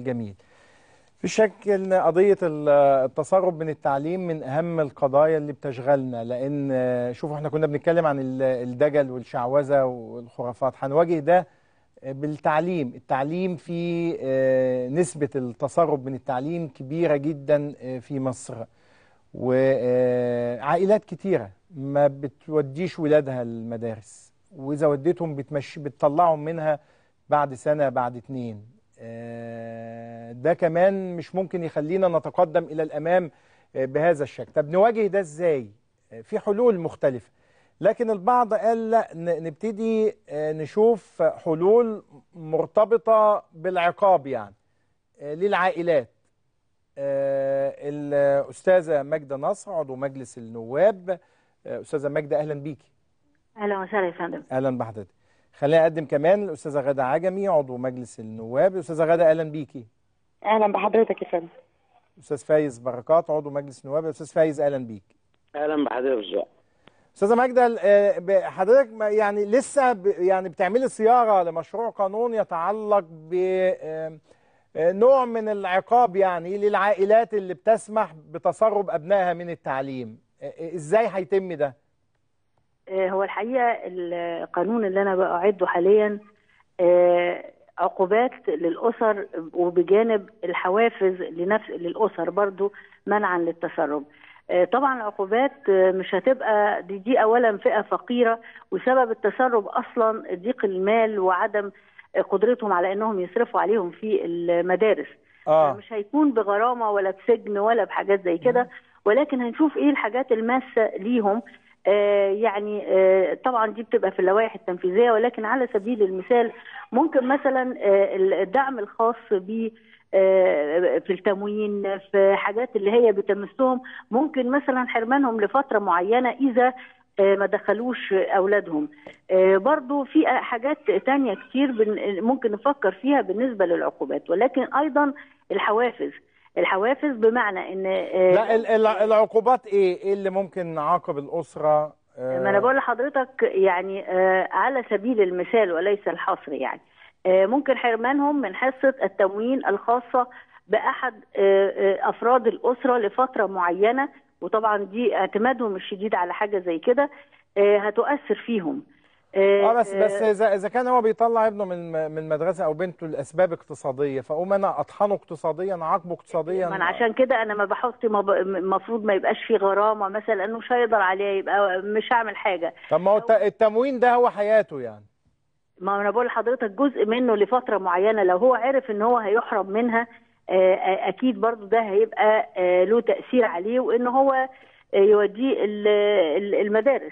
جميل في شك ان قضيه التسرب من التعليم من اهم القضايا اللي بتشغلنا لان شوفوا احنا كنا بنتكلم عن الدجل والشعوذه والخرافات هنواجه ده بالتعليم التعليم في نسبه التسرب من التعليم كبيره جدا في مصر وعائلات كتيره ما بتوديش ولادها المدارس واذا وديتهم بتمشي بتطلعهم منها بعد سنه بعد اتنين ده كمان مش ممكن يخلينا نتقدم الى الامام بهذا الشكل طب نواجه ده ازاي في حلول مختلفه لكن البعض قال لا نبتدي نشوف حلول مرتبطه بالعقاب يعني للعائلات الاستاذه ماجده نصر عضو مجلس النواب استاذه ماجده اهلا بيكي اهلا وسهلا يا فندم اهلا بحضرتك خلينا اقدم كمان الاستاذه غاده عجمي عضو مجلس النواب استاذه غاده اهلا بيكي اهلا بحضرتك يا فندم استاذ فايز بركات عضو مجلس النواب استاذ فايز اهلا بيك اهلا بحضرتك استاذه ماجده حضرتك يعني لسه يعني بتعملي صياغه لمشروع قانون يتعلق ب نوع من العقاب يعني للعائلات اللي بتسمح بتسرب ابنائها من التعليم ازاي هيتم ده هو الحقيقه القانون اللي انا باعده حاليا عقوبات للاسر وبجانب الحوافز لنفس للاسر برضو منعا للتسرب طبعا العقوبات مش هتبقى دي, دي اولا فئه فقيره وسبب التسرب اصلا ضيق المال وعدم قدرتهم على انهم يصرفوا عليهم في المدارس آه. مش هيكون بغرامه ولا بسجن ولا بحاجات زي كده ولكن هنشوف ايه الحاجات الماسه ليهم آه يعني آه طبعا دي بتبقى في اللوائح التنفيذيه ولكن على سبيل المثال ممكن مثلا آه الدعم الخاص ب في التموين في حاجات اللي هي بتمسهم ممكن مثلا حرمانهم لفتره معينه اذا ما دخلوش اولادهم برضو في حاجات تانية كتير ممكن نفكر فيها بالنسبه للعقوبات ولكن ايضا الحوافز الحوافز بمعنى ان لا العقوبات ايه ايه اللي ممكن نعاقب الاسره ما انا بقول لحضرتك يعني على سبيل المثال وليس الحصر يعني ممكن حرمانهم من حصه التموين الخاصه باحد افراد الاسره لفتره معينه وطبعا دي اعتمادهم الشديد على حاجه زي كده هتؤثر فيهم اه بس بس اذا اذا كان هو بيطلع ابنه من من المدرسه او بنته لاسباب اقتصاديه فاقوم انا اطحنه اقتصاديا اعاقبه اقتصاديا ما انا عشان كده انا ما بحط المفروض ما يبقاش في غرامه مثلا لانه مش هيقدر عليه يبقى مش هعمل حاجه طب ما هو التموين ده هو حياته يعني ما انا بقول لحضرتك جزء منه لفتره معينه لو هو عرف ان هو هيحرم منها اكيد برضو ده هيبقى له تاثير عليه وان هو يوديه المدارس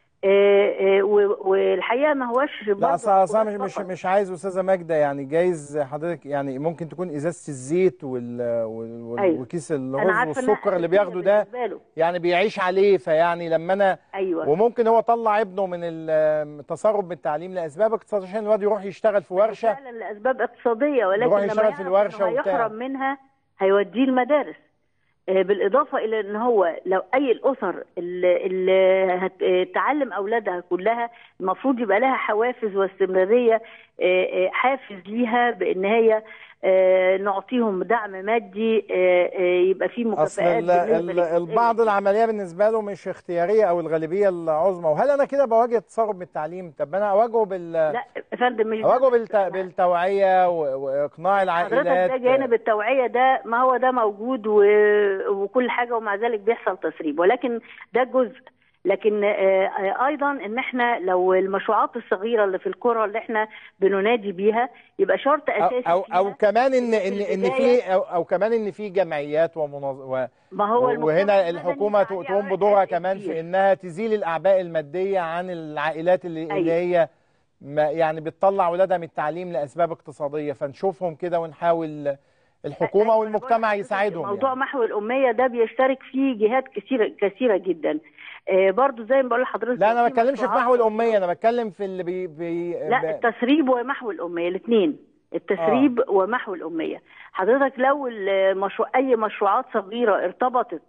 والحقيقه ما هوش لا اصل مش مش مش عايز استاذه ماجده يعني جايز حضرتك يعني ممكن تكون ازازه الزيت وال, وال... أيوة. وكيس الرز والسكر اللي بياخده ده يعني بيعيش عليه فيعني لما انا أيوة. وممكن هو طلع ابنه من التسرب من التعليم لاسباب اقتصاديه عشان الواد يروح يشتغل في ورشه فعلا لاسباب اقتصاديه ولكن يروح يشتغل في الورشه وبتاع يحرم منها هيوديه المدارس بالإضافة إلى أن هو لو أي الأسر اللي, اللي هتعلم أولادها كلها المفروض يبقى لها حوافز واستمرارية حافز ليها بأن هي نعطيهم دعم مادي يبقى فيه مكافآت أصل البعض العملية بالنسبة له مش اختيارية أو الغالبية العظمى وهل أنا كده بواجه تسرب من التعليم طب أنا أواجهه بال لا يا فندم مش أواجهه بالت... بالتوعية وإقناع العائلات حضرتك ده جانب التوعية ده ما هو ده موجود و... وكل حاجة ومع ذلك بيحصل تسريب ولكن ده جزء لكن ايضا ان احنا لو المشروعات الصغيره اللي في القرى اللي احنا بننادي بيها يبقى شرط اساسي او او, أو كمان ان ان ان في أو, او كمان ان في جمعيات ومنظ... ما هو وهنا الحكومه تقوم بدورها كمان في انها تزيل الاعباء الماديه عن العائلات اللي, أيوة. اللي هي ما يعني بتطلع اولادها من التعليم لاسباب اقتصاديه فنشوفهم كده ونحاول الحكومه والمجتمع يساعدهم موضوع يعني. محو الاميه ده بيشترك فيه جهات كثيره كثيره جدا آه برضو زي ما بقول لحضرتك لا انا ما بتكلمش في محو الاميه انا بتكلم في اللي بي, بي لا ب... التسريب ومحو الاميه الاثنين التسريب آه. ومحو الاميه حضرتك لو المشروع اي مشروعات صغيره ارتبطت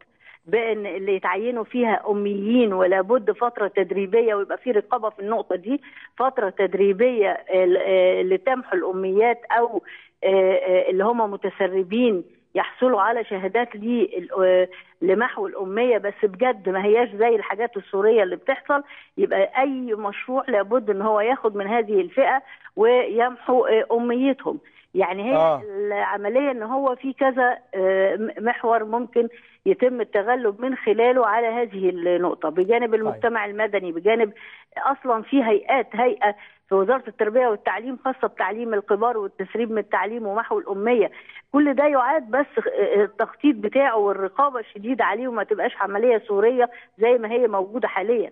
بان اللي يتعينوا فيها اميين ولا بد فتره تدريبيه ويبقى في رقابه في النقطه دي فتره تدريبيه ال- آه، لتمحو الاميات او آه، آه، اللي هم متسربين يحصلوا على شهادات لي- آه، لمحو الاميه بس بجد ما هياش زي الحاجات السوريه اللي بتحصل يبقى اي مشروع لابد ان هو ياخد من هذه الفئه ويمحو آه، اميتهم يعني هي آه. آه. العمليه ان هو في كذا آه، م- محور ممكن يتم التغلب من خلاله على هذه النقطه بجانب المجتمع المدني بجانب اصلا في هيئات هيئه في وزاره التربيه والتعليم خاصه بتعليم الكبار والتسريب من التعليم ومحو الاميه كل ده يعاد بس آه، التخطيط بتاعه والرقابه الشديده عليه وما تبقاش عمليه سوريه زي ما هي موجوده حاليا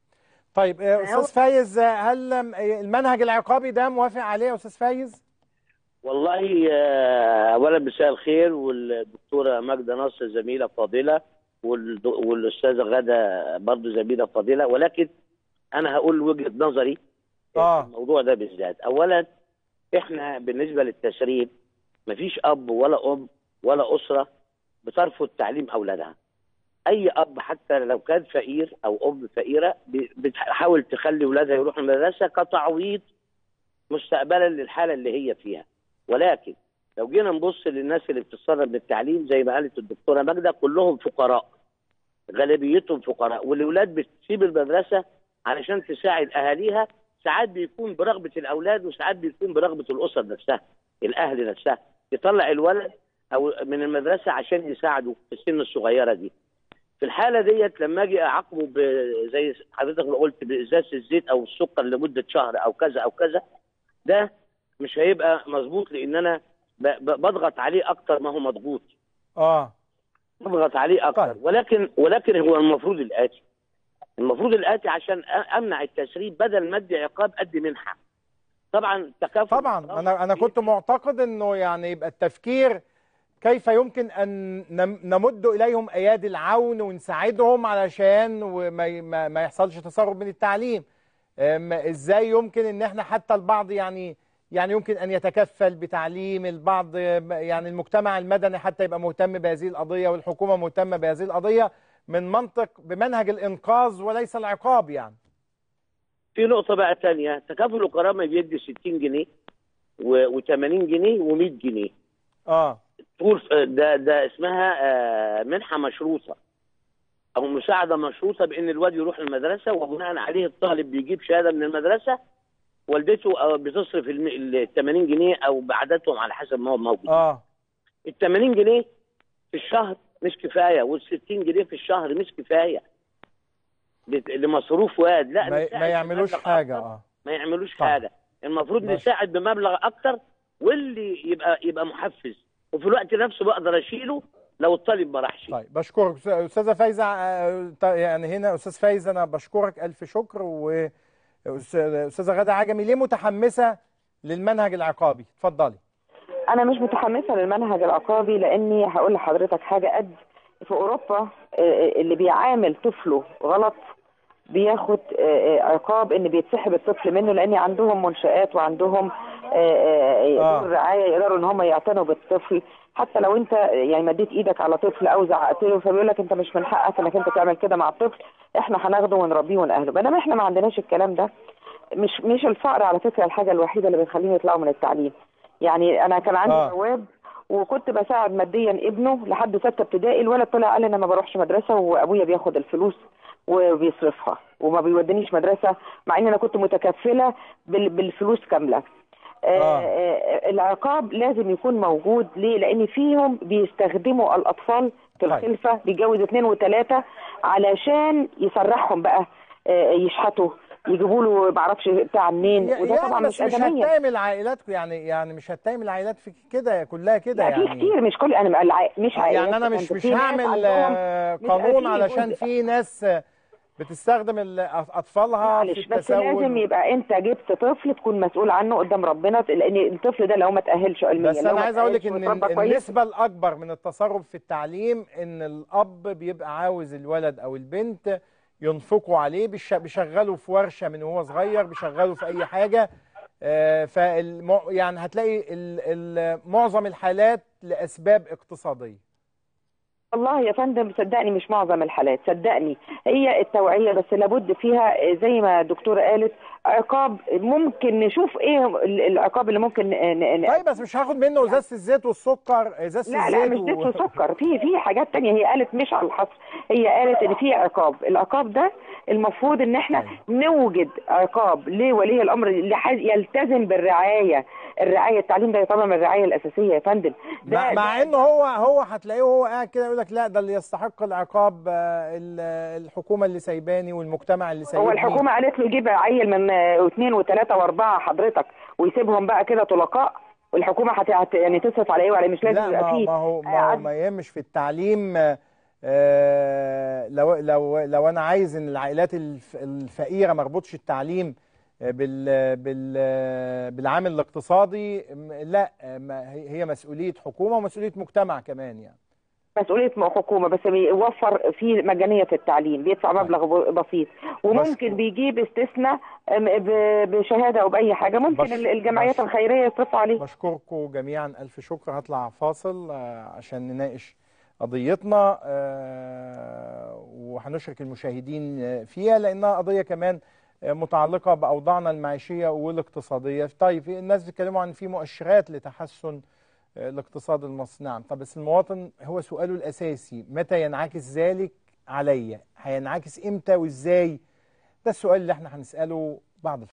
طيب آه، هو- استاذ فايز آه، هل آه، المنهج العقابي ده موافق عليه يا استاذ فايز والله آه، اولا مساء الخير والدكتوره ماجده نصر زميله فاضله والد- والاستاذه غاده برضه زميله فاضله ولكن انا هقول وجهه نظري آه. في الموضوع ده بالذات اولا احنا بالنسبه للتسريب مفيش اب ولا ام ولا اسره بترفض تعليم اولادها اي اب حتى لو كان فقير او ام فقيره ب- بتحاول تخلي اولادها يروحوا المدرسه كتعويض مستقبلا للحاله اللي هي فيها ولكن لو جينا نبص للناس اللي بتتسرب بالتعليم زي ما قالت الدكتوره ماجده كلهم فقراء غالبيتهم فقراء والاولاد بتسيب المدرسه علشان تساعد اهاليها ساعات بيكون برغبه الاولاد وساعات بيكون برغبه الاسر نفسها الاهل نفسها يطلع الولد او من المدرسه عشان يساعده في السن الصغيره دي في الحاله ديت لما اجي اعاقبه ب- زي حضرتك ما قلت بازازه الزيت او السكر لمده شهر او كذا او كذا ده مش هيبقى مظبوط لان انا ب- ب- بضغط عليه اكتر ما هو مضغوط اه بضغط عليه اكتر طيب. ولكن ولكن هو المفروض الاتي المفروض الاتي عشان أ- امنع التسريب بدل ما ادي عقاب ادي منحه طبعا تكافؤ طبعا انا انا كنت معتقد انه يعني يبقى التفكير كيف يمكن ان نم- نمد اليهم ايادي العون ونساعدهم علشان وما ي- ما ما يحصلش تسرب من التعليم أم، ازاي يمكن ان احنا حتى البعض يعني يعني يمكن ان يتكفل بتعليم البعض يعني المجتمع المدني حتى يبقى مهتم بهذه القضيه والحكومه مهتمه بهذه القضيه من منطق بمنهج الانقاذ وليس العقاب يعني في نقطه بقى تانية تكافل الكرامه بيدي 60 جنيه و80 جنيه و100 جنيه اه طول ده ده اسمها آه، منحه مشروطه او مساعده مشروطه بان الواد يروح المدرسه وبناء عليه الطالب بيجيب شهاده من المدرسه والدته آه، بتصرف ال 80 جنيه او بعددهم على حسب ما هو موجود اه ال 80 جنيه في الشهر مش كفايه وال 60 جنيه في الشهر مش كفايه لت- لمصروف واد لا ما, نساعد ما يعملوش بمبلغ حاجه أكتر. اه ما يعملوش طبعا. حاجه المفروض ماشي. نساعد بمبلغ اكتر واللي يبقى يبقى محفز وفي الوقت نفسه بقدر اشيله لو الطالب ما راحش طيب بشكرك أستاذ- استاذه فايزه آه، ط- يعني هنا استاذ فايز انا بشكرك الف شكر واستاذه غاده عجمي ليه متحمسه للمنهج العقابي اتفضلي انا مش متحمسه للمنهج العقابي لاني هقول لحضرتك حاجه قد في اوروبا آه، اللي بيعامل طفله غلط بياخد آه، آه، عقاب ان بيتسحب الطفل منه لان عندهم منشآت وعندهم آه، آه، آه. دور رعايه يقدروا ان هم يعتنوا بالطفل حتى لو انت يعني مديت ايدك على طفل او زعقت له فبيقول لك انت مش من حقك انك انت تعمل كده مع الطفل احنا هناخده ونربيه ونأهله بينما احنا ما عندناش الكلام ده مش مش الفقر على فكره الحاجه الوحيده اللي بتخليهم يطلعوا من التعليم يعني انا كان عندي آه. بواب وكنت بساعد ماديا ابنه لحد سته ابتدائي الولد طلع قال انا ما بروحش مدرسه وابويا بياخد الفلوس وبيصرفها وما بيودنيش مدرسه مع ان انا كنت متكفله بال- بالفلوس كامله آه. آه. آه العقاب لازم يكون موجود ليه؟ لان فيهم بيستخدموا الاطفال في طيب. الخلفه بيتجوز اثنين وثلاثه علشان يسرحهم بقى آه، يشحتوا يجيبوا له معرفش بتاع منين يا- وده يعني طبعا بس مش مش ادميه هتهم العائلات يعني يعني مش هتهم العائلات في كده كلها كده لا في يعني كتير مش كل انا الع- مش عائلات يعني انا مش بس مش في ناس هعمل عندهم آه، بيبقى قانون فيه علشان جزء- في ناس آه، بتستخدم ال- اطفالها في معلش بس لازم التسول يبقى انت جبت طفل تكون مسؤول عنه قدام ربنا لان الطفل ده لو ما تاهلش علميا بس لو انا ما عايز اقول لك تأهلش ان واتربى كويس، النسبه الاكبر من التسرب في التعليم ان الاب بيبقى عاوز الولد او البنت ينفقوا عليه بيش- بيشغله في ورشه من وهو صغير بيشغله في اي حاجه آه، فالم... يعني هتلاقي ال... ال... معظم الحالات لاسباب اقتصاديه والله يا فندم صدقني مش معظم الحالات صدقني هي التوعية بس لابد فيها زي ما الدكتورة قالت عقاب ممكن نشوف ايه ال- العقاب اللي ممكن ن- ن- طيب بس مش هاخد منه ازازه الزيت والسكر ازازه لا الزيت لا مش زيت و- وسكر في في حاجات تانية هي قالت مش على الحصر هي قالت ان في عقاب العقاب ده المفروض ان احنا نوجد عقاب لولي الامر اللي ح- يلتزم بالرعايه الرعايه التعليم ده طبعا من الرعايه الاساسيه يا فندم ده مع, مع ده- انه هو هو هتلاقيه وهو قاعد كده يقول لك لا ده اللي يستحق العقاب آه، ال- الحكومه اللي سايباني والمجتمع اللي سايبني هو الحكومه قالت له يجيب عيل من آه، اثنين وثلاثه واربعه حضرتك ويسيبهم بقى كده طلقاء والحكومه هت هت- يعني تصرف على ايه وعلى إيه؟ مش لازم لا يبقى ما, فيه ما هو ما, هو عدل. ما يهمش في التعليم آه، آه، لو لو لو انا عايز ان العائلات الف- الفقيره ما اربطش التعليم آه، بال بال آه، بالعامل الاقتصادي م- لا آه، ما هي هي مسؤوليه حكومه ومسؤوليه مجتمع كمان يعني مسؤوليه حكومه بس بيوفر في مجانيه في التعليم بيدفع مبلغ ب- بسيط وممكن بشكر. بيجيب استثناء أم، ب- بشهاده او باي حاجه ممكن بش- الجمعيات بش- الخيريه يصرفوا عليه بشكركم جميعا ألف شكر هطلع فاصل آه، عشان نناقش قضيتنا آه، وهنشرك المشاهدين آه، فيها لأنها قضية كمان آه، متعلقة بأوضاعنا المعيشية والاقتصادية طيب في الناس بيتكلموا عن في مؤشرات لتحسن آه، الاقتصاد المصري نعم طب بس المواطن هو سؤاله الأساسي متى ينعكس ذلك عليا هينعكس إمتى وإزاي ده السؤال اللي احنا هنسأله بعد الفاصل